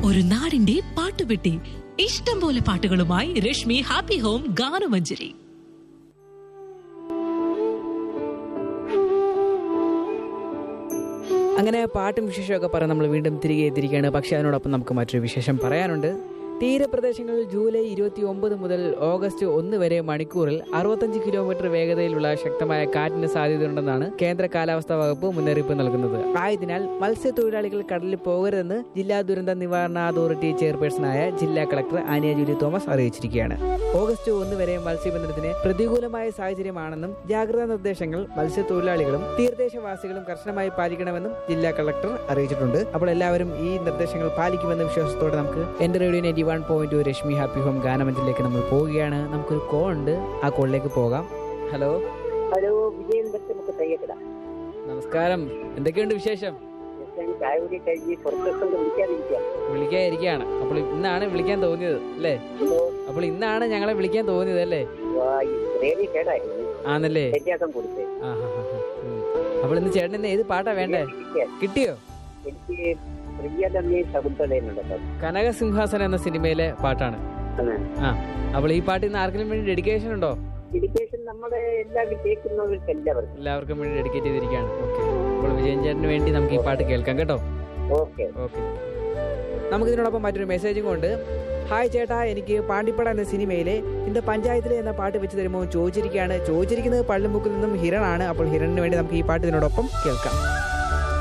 ഒരു നാടിന്റെ പാട്ടുപെട്ടി ഇഷ്ടം പോലെ പാട്ടുകളുമായി രശ്മി ഹാപ്പി ഹോം ഗാനമഞ്ജരി അങ്ങനെ പാട്ടും വിശേഷമൊക്കെ പറഞ്ഞ് നമ്മൾ വീണ്ടും തിരികെ എത്തിയിരിക്കുകയാണ് പക്ഷേ അതിനോടൊപ്പം നമുക്ക് മറ്റൊരു വിശേഷം പറയാനുണ്ട് തീരപ്രദേശങ്ങളിൽ ജൂലൈ ഇരുപത്തി ഒമ്പത് മുതൽ ഓഗസ്റ്റ് ഒന്ന് വരെ മണിക്കൂറിൽ അറുപത്തഞ്ച് കിലോമീറ്റർ വേഗതയിലുള്ള ശക്തമായ കാറ്റിന് സാധ്യതയുണ്ടെന്നാണ് കേന്ദ്ര കാലാവസ്ഥാ വകുപ്പ് മുന്നറിയിപ്പ് നൽകുന്നത് ആയതിനാൽ മത്സ്യത്തൊഴിലാളികൾ കടലിൽ പോകരുതെന്ന് ജില്ലാ ദുരന്ത നിവാരണ അതോറിറ്റി ചെയർപേഴ്സണായ ജില്ലാ കളക്ടർ ആനിയ ജൂലി തോമസ് അറിയിച്ചിരിക്കുകയാണ് ഓഗസ്റ്റ് ഒന്ന് വരെ മത്സ്യബന്ധനത്തിന് പ്രതികൂലമായ സാഹചര്യമാണെന്നും ജാഗ്രതാ നിർദ്ദേശങ്ങൾ മത്സ്യത്തൊഴിലാളികളും തീരദേശവാസികളും കർശനമായി പാലിക്കണമെന്നും ജില്ലാ കളക്ടർ അറിയിച്ചിട്ടുണ്ട് അപ്പോൾ എല്ലാവരും ഈ നിർദ്ദേശങ്ങൾ പാലിക്കുമെന്ന വിശ്വാസത്തോടെ നമുക്ക് എന്റെ radio ninety one point two Rashmi happy home ഗാനമഞ്ചിലേക്ക് നമ്മൾ പോവുകയാണ് നമുക്കൊരു കോൾ ഉണ്ട് ആ കോളിലേക്ക് പോകാം ഹലോ ഹലോ വിജയൻ ബസ് നമുക്ക് തയ്യക്കട നമസ്കാരം എന്തൊക്കെയുണ്ട് വിശേഷം ഞാൻ ചായ കൂടി കഴിഞ്ഞ് കുറച്ച് ദിവസം കൊണ്ട് വിളിക്കാതിരിക്കാം വിളിക്കാതിരിക്കുകയാണ് അപ്പോൾ ഇന്നാണ് വിളിക്കാൻ തോന്നിയത് അല്ലേ അപ്പോൾ ഇന്നാണ് ഞങ്ങളെ വിളിക്കാൻ തോന്നിയത് അല്ലേ റേഡിയോ കേടായിരുന്നു ആണല്ലേ വ്യത്യാസം കൊടുത്തേ ആ ഹാ ഹാ ഹാ. ഉം. അപ്പോൾ ഇന്ന് ചേട്ടൻ ഇന്ന് ഏത് പാട്ടാ വേണ്ടേ കിട്ടിയോ എനിക്ക് പ്രിയതമ്മയെ ശകുന്തളയുണ്ടല്ലോ കനകസിംഹാസനം എന്ന സിനിമയിലെ പാട്ടാണ് ആ അപ്പോൾ ഈ പാട്ട് ഇന്ന് ആർക്കെങ്കിലും വേണ്ടി ഡെഡിക്കേഷൻ ഉണ്ടോ എഡ്യൂക്കേഷൻ നമ്മുടെ എല്ലാവരും കേൾക്കുന്നവർക്ക് എല്ലാവർക്കും എല്ലാവർക്കും വേണ്ടി ഡെഡിക്കേറ്റ് ചെയ്തിരിക്കുകയാണ് ഓക്കെ അപ്പോൾ വിജയൻ ചേട്ടന് വേണ്ടി നമുക്ക് ഈ പാട്ട് കേൾക്കാം കേട്ടോ ഓക്കെ ഓക്കെ നമുക്ക് ഇതിനോടൊപ്പം മറ്റൊരു മെസ്സേജും കൊണ്ട് ഹായ് ചേട്ടാ എനിക്ക് പാണ്ടിപ്പട എന്ന സിനിമയിലെ ഇന്ന് പഞ്ചായത്തിലെ എന്ന പാട്ട് വെച്ച് തരുമോ ചോദിച്ചിരിക്കുകയാണ് ചോദിച്ചിരിക്കുന്നത് പള്ളിമുക്കിൽ നിന്നും ഹിരണാണ് അപ്പോൾ ഹിരണിന് വേണ്ടി നമുക്ക് ഈ പാട്ട് ഇതിനോടൊപ്പം കേൾക്കാം